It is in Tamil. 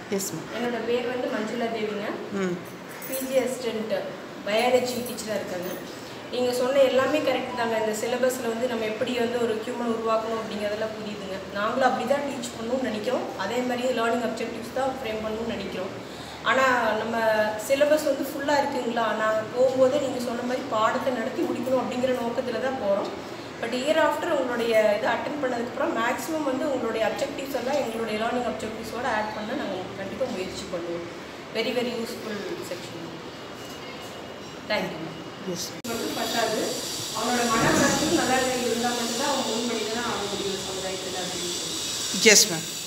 எஸ் மேம் என்னோட பேர் வந்து மஞ்சுளா தேவிங்க ம் பிஜி அசிஸ்டன்ட் பயாலஜி டீச்சராக இருக்காங்க நீங்கள் சொன்ன எல்லாமே கரெக்ட் தாங்க இந்த சிலபஸில் வந்து நம்ம எப்படி வந்து ஒரு ஹியூமன் உருவாக்கணும் அப்படிங்கிறதெல்லாம் புரியுதுங்க நாங்களும் அப்படி தான் டீச் பண்ணணும்னு நினைக்கிறோம் அதே மாதிரி லேர்னிங் அப்ஜெக்டிவ்ஸ் தான் ஃப்ரேம் பண்ணணும்னு நினைக்கிறோம் ஆனால் நம்ம சிலபஸ் வந்து ஃபுல்லாக இருக்குங்களா நாங்கள் போகும்போதே நீங்கள் சொன்ன மாதிரி பாடத்தை நடத்தி முடிக்கணும் அப்படிங்கிற நோக்கத்தில் தான் போகிறோம் பட் இயர் ஆஃப்டர் உங்களுடைய இதை அட்டன் பண்ணதுக்கப்புறம் மேக்ஸிமம் வந்து உங்களுடைய அப்ஜெக்டிவ்ஸ் எல்லாம் எங்களுடைய லேர்னிங் அப்ஜெக்டிவ்ஸோட ஆட் பண்ண நாங்கள் கண்டிப்பாக முயற்சி பண்ணுவோம் very very useful section thank you yes மட்டும் பத்தாது அவனோட மன வளர்ச்சியும் நல்ல நிலையில் இருந்தால் மட்டும்தான் அவன் முன்படி தான் ஆக முடியும் சமுதாயத்தில் அப்படின்னு சொல்லி எஸ் மேம்